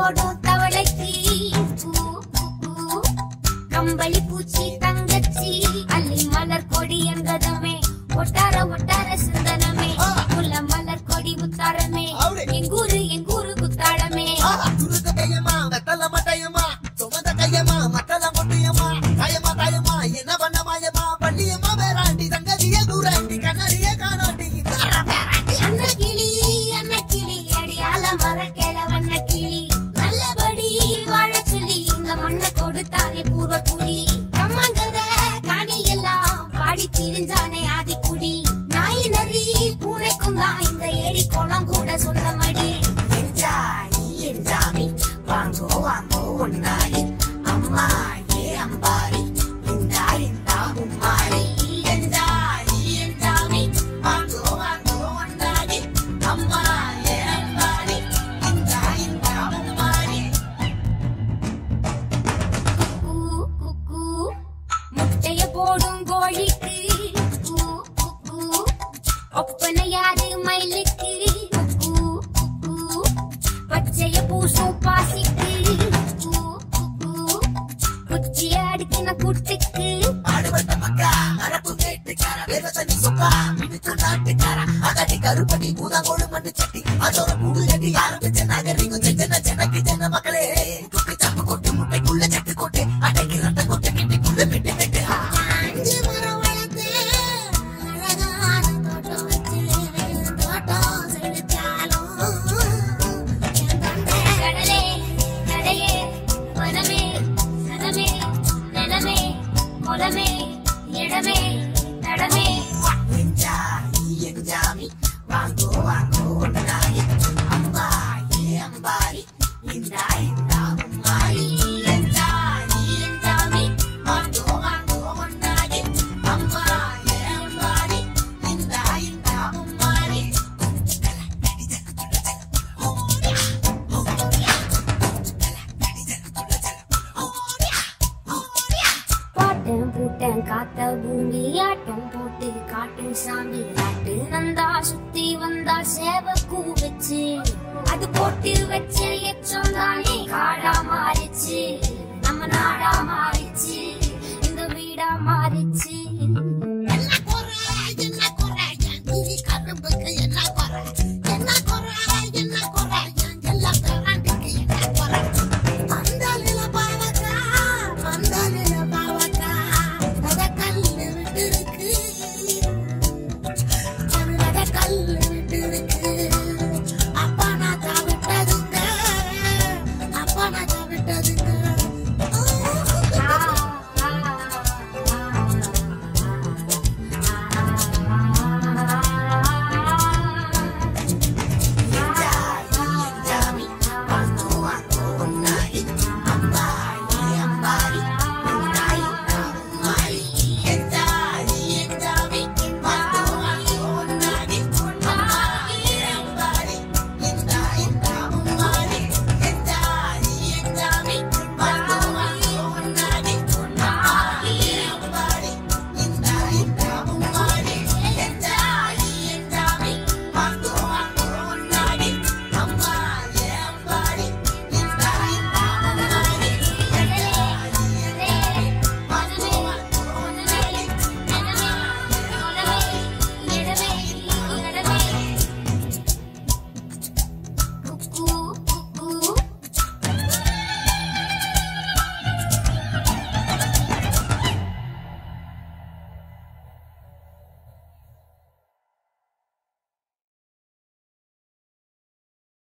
போடும் தவளைக்கு பூ, பூ, பூ. கம்பளி பூச்சி தங்கச்சி அள்ளி மலர் கொடி எங்கதமே ஒட்டார ஒட்டார சிந்தனமே முல்ல மலர் கொடி முத்தாரமே அப்படி. எங்கூரு எங்கூரு குத்தாளமே துருக்க கையம்மா வெத்தல மட்டையம்மா சுமந்த கையம்மா மட்டல முட்டியம்மா காயம்மா காயம்மா என்ன பண்ண மாயம்மா பள்ளியம்மா வேறாண்டி சங்கதிய தூராண்டி கண்ணடிய காணாண்டி அன்ன கிளி அன்ன கிளி அடியால மரக்கேல வண்ண கிளி நல்லபடி வாழ சொல்லி இந்த மண்ணை கொடுத்தானே பூர்வ குடி கம்மாங்கத காணி எல்லாம் பாடி திரிஞ்சானே ஆதிக்குடி நாய் நரி பூனைக்கும் தான் இந்த ஏரி குளம் கூட சொந்தமடி என்ஜாய் என்ஜாமி வாங்கோ வாங்கோ ஒன்னாரி அம்மா ஏ அம்பாரி இந்தா இந்தா உம்மாரி என்ஜாய் என்ஜாமி வாங்கோ வாங்கோ ஒன்னாரி அம்மா ஏ அம்பாரி இந்தா இந்தா உம்மாரி கூ, கூ, கூ. முட்டைய போடும் கோழிக்கு கூ, கூ, கூ. ஒப்பனை யாரு மயிலுக்கு கூ, கூ, கூ. பச்சைய பூசும் பாசிக்கு கூ, கூ, கூ. குச்சிய அடுக்கின குட்டுக்கு பாடுபட்ட மக்கா மரப்பு கேட்டுக்கார வேத தண்ணி சொக்கா மினுக்கு நாட்டுக்கார அகடி கருப்படி பூதங்கோடு மண்ணு சட்டி அதோட கூடு கட்டி ஆரம்பிச்ச நாகரிகம் செஞ்சன ஜனக்கு ஜன மக்களே துப்பி தப்பு கொட்டு முட்டைக்குள்ள சட்டு கொட்டு அடைக்கு ரத்த கொட்டு கிட்டிக்குள்ள பெட்டு பெட்டு அஞ்சு மரம் வளர்த்து அழகான தோட்டம் வச்சு தோட்டம் செழிச்சாலும் என் தொண்டை கடலே கரையே வனமே சனமே நிலமே குலமே இடமே தடமே என்ஜாய் என்ஜாமி வாங்கோ வாங்கோ ஒன்றனாயி அம்பா ஏ அம்பாரி இந்தா இந்தா உம்மாரி என்ஜாய் என்ஜாமி வாங்கோ வாங்கோ ஒன்றனாயி அம்பா ஏ அம்பாரி இந்தா இந்தா உம்மாரி பாட்டம் பூட்டம் காத்த பூமி ஆட்டம் போட்டு காட்டு சாமி காட்டு நந்தா சுத்தி வந்தா சேவ கூ வச்சு அது போட்டு வச்ச எச்சம் தான்